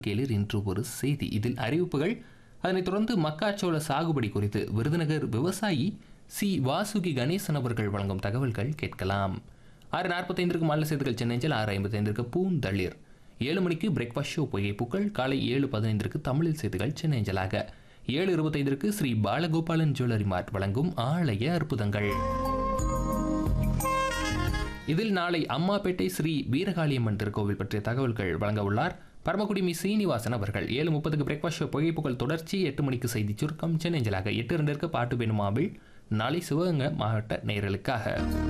கேளிர் இன்று ஒரு செய்தி இதில் அறிவிப்புகள் அதனைத் தொடர்ந்து மக்காச்சோள சாகுபடி குறித்து விருதுநகர் விவசாயி சி வாசுகி கணேசன் அவர்கள் வழங்கும் தகவல்கள் கேட்கலாம் ஆறு நாற்பத்தைந்திற்கு மாநில செய்திகள் சென்னைஞ்சல் ஆறு ஐம்பத்தைந்திற்கு பூந்தளிர் ஏழு மணிக்கு பிரேக்ஃபாஸ்ட் ஷோ புகைப்புக்கள் காலை ஏழு பதினைந்திற்கு தமிழில் செய்திகள் சென்னைஞ்சலாக ஏழு இருபத்தைந்திற்கு ஸ்ரீ பாலகோபாலன் ஜுவல்லரி மார்ட் வழங்கும் ஆலய அற்புதங்கள் இதில் நாளை அம்மாப்பேட்டை ஸ்ரீ வீரகாளியம்மன் திருக்கோவில் பற்றிய தகவல்கள் வழங்க உள்ளார் பரமக்குடி மி சீனிவாசன் அவர்கள் ஏழு முப்பதுக்கு பிரேக்ஃபாஸ்ட் ஷோ புகைப்புகள் தொடர்ச்சி எட்டு மணிக்கு செய்தி சுருக்கம் சென்னஞ்சலாக எட்டு ரெண்டிற்கு பாட்டு வேணுமாவில் நாளை சிவகங்கை மாவட்ட நேயர்களுக்காக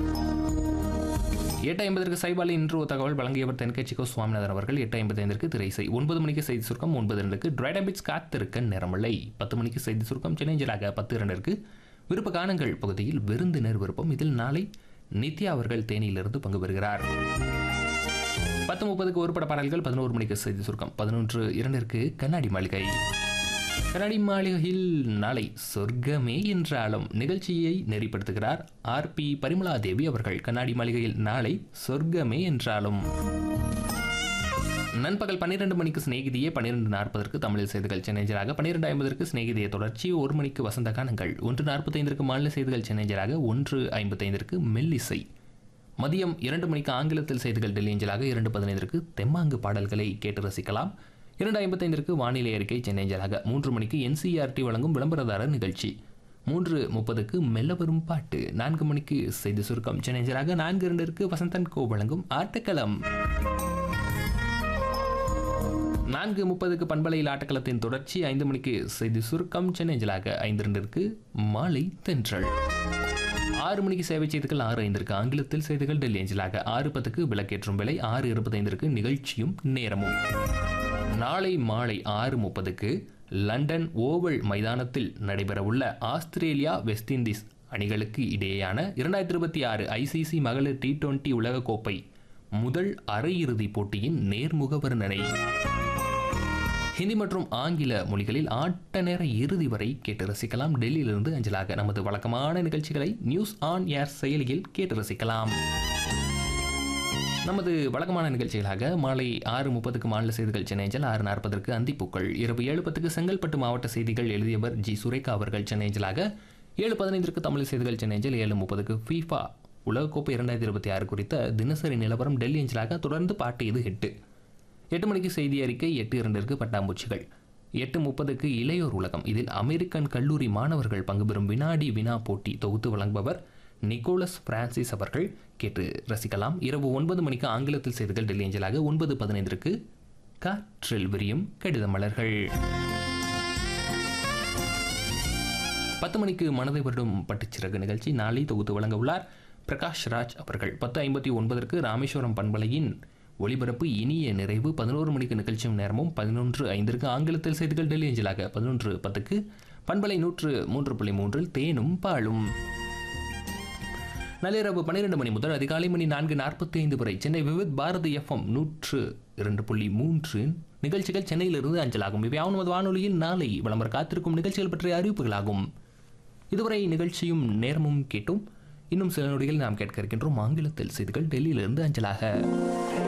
எட்டு ஐம்பதற்கு சைபாலி இன்று ஒரு தகவல் வழங்கியவர் தென்கட்சிக்கோ சுவாமிநாதன் அவர்கள் எட்டு ஐம்பத்தைந்திற்கு திரைசை ஒன்பது மணிக்கு செய்தி சுருக்கம் ஒன்பது ரெண்டுக்கு டிரைடபிட்ஸ் காத்திருக்க நேரமில்லை பத்து மணிக்கு செய்தி சுருக்கம் சென்னஞ்சலாக பத்து இரண்டிற்கு விருப்ப கானங்கள் பகுதியில் விருந்தினர் விருப்பம் இதில் நாளை நித்யா அவர்கள் தேனியிலிருந்து பங்கு பெறுகிறார் பத்து முப்பதுக்கு ஒரு பட பாடல்கள் பதினோரு மணிக்கு செய்தி சுருக்கம் பதினொன்று இரண்டிற்கு கண்ணாடி மாளிகை கண்ணாடி மாளிகையில் நாளை சொர்க்கமே என்றாலும் நிகழ்ச்சியை நெறிப்படுத்துகிறார் ஆர் பி பரிமலா தேவி அவர்கள் கண்ணாடி மாளிகையில் நாளை சொர்க்கமே என்றாலும் நண்பகல் பன்னிரண்டு மணிக்கு சிநேகிதியே பன்னிரெண்டு நாற்பதற்கு தமிழில் செய்திகள் சென்னைஜராக பன்னிரெண்டு ஐம்பதற்கு சிநேகிதிய தொடர்ச்சி ஒரு மணிக்கு வசந்த கானங்கள் ஒன்று நாற்பத்தைந்திற்கு மாநில செய்திகள் சென்னைஜராக ஒன்று ஐம்பத்தைந்திற்கு மெல்லிசை மதியம் இரண்டு மணிக்கு ஆங்கிலத்தில் செய்திகள் டெல்லி அஞ்சலாக இரண்டு பதினைந்திற்கு தெம்மாங்கு பாடல்களை கேட்டு ரசிக்கலாம் இரண்டு ஐம்பத்தைந்திற்கு வானிலை அறிக்கை சென்னை அஞ்சலாக மூன்று மணிக்கு என்சிஆர்டி வழங்கும் விளம்பரதாரர் நிகழ்ச்சி மூன்று முப்பதுக்கு மெல்ல வரும் பாட்டு நான்கு மணிக்கு செய்தி சுருக்கம் சென்னை அஞ்சலாக நான்கு இரண்டிற்கு வசந்தன் கோ வழங்கும் ஆட்டக்களம் நான்கு முப்பதுக்கு பண்பலையில் ஆட்டக்களத்தின் தொடர்ச்சி ஐந்து மணிக்கு செய்தி சுருக்கம் சென்னை அஞ்சலாக ஐந்து இரண்டிற்கு மாலை தென்றல் ஆறு மணிக்கு சேவை செய்திகள் ஆறு ஐந்திற்கு ஆங்கிலத்தில் செய்திகள் டெல்லி அஞ்சலாக ஆறு பத்துக்கு விளக்கேற்றும் விலை ஆறு இருபத்தைந்திற்கு நிகழ்ச்சியும் நேரமும் நாளை மாலை ஆறு முப்பதுக்கு லண்டன் ஓவல் மைதானத்தில் நடைபெறவுள்ள ஆஸ்திரேலியா வெஸ்ட் இண்டீஸ் அணிகளுக்கு இடையேயான இரண்டாயிரத்தி இருபத்தி ஆறு ஐசிசி மகளிர் டி டுவெண்டி உலகக்கோப்பை முதல் அரையிறுதிப் போட்டியின் நேர்முக வர்ணனை ஹிந்தி மற்றும் ஆங்கில மொழிகளில் ஆட்ட நேர இறுதி வரை கேட்டு ரசிக்கலாம் டெல்லியிலிருந்து அஞ்சலாக நமது வழக்கமான நிகழ்ச்சிகளை நியூஸ் ஆன் ஏர் செயலியில் கேட்டு ரசிக்கலாம் நமது வழக்கமான நிகழ்ச்சிகளாக மாலை ஆறு முப்பதுக்கு மாநில செய்திகள் சென்னை அஞ்சல் ஆறு நாற்பதற்கு அந்திப்பூக்கள் இரவு ஏழு பத்துக்கு செங்கல்பட்டு மாவட்ட செய்திகள் எழுதியவர் ஜி சுரேகா அவர்கள் சென்னை அஞ்சலாக ஏழு பதினைந்திற்கு தமிழ் செய்திகள் சென்னை அஞ்சல் ஏழு முப்பதுக்கு ஃபீஃபா உலகக்கோப்பை இரண்டாயிரத்தி இருபத்தி ஆறு குறித்த தினசரி நிலவரம் டெல்லி அஞ்சலாக தொடர்ந்து பாட்டு இது ஹிட்டு எட்டு மணிக்கு செய்தி அறிக்கை எட்டு இரண்டிற்கு பட்டாம்பூச்சிகள் எட்டு முப்பதுக்கு இளையோர் உலகம் இதில் அமெரிக்கன் கல்லூரி மாணவர்கள் பங்கு பெறும் வினாடி வினா போட்டி தொகுத்து வழங்குபவர் நிக்கோலஸ் பிரான்சிஸ் அவர்கள் கேட்டு ரசிக்கலாம் இரவு ஒன்பது மணிக்கு ஆங்கிலத்தில் செய்திகள் டெல்லி அஞ்சலாக ஒன்பது பதினைந்திற்கு காற்றில் விரியும் கடித மலர்கள் பத்து மணிக்கு மனதை வருடும் பட்டுச்சிறகு நிகழ்ச்சி நாளை தொகுத்து வழங்க உள்ளார் பிரகாஷ் ராஜ் அவர்கள் பத்து ஐம்பத்தி ஒன்பதற்கு ராமேஸ்வரம் பண்பலையின் ஒளிபரப்பு இனிய நிறைவு பதினோரு மணிக்கு நிகழ்ச்சியும் நேரமும் பதினொன்று ஐந்திற்கு ஆங்கிலத்தில் செய்திகள் டெல்லி அஞ்சலாக பதினொன்று பத்துக்கு பண்பலை நூற்று மூன்று புள்ளி மூன்றில் தேனும் பாலும் நள்ளிரவு பன்னிரண்டு மணி முதல் அதிகாலை மணி நான்கு நாற்பத்தி ஐந்து வரை சென்னை விவித் பாரதி எஃப்எம் நூற்று இரண்டு புள்ளி மூன்று நிகழ்ச்சிகள் சென்னையிலிருந்து அஞ்சலாகும் இவை நமது வானொலியில் நாளை விளம்பர காத்திருக்கும் நிகழ்ச்சிகள் பற்றிய அறிவிப்புகளாகும் இதுவரை நிகழ்ச்சியும் நேரமும் கேட்டும் இன்னும் சில நொடிகள் நாம் கேட்க இருக்கின்றோம் ஆங்கிலத்தில் செய்திகள் டெல்லியிலிருந்து அஞ்சலாக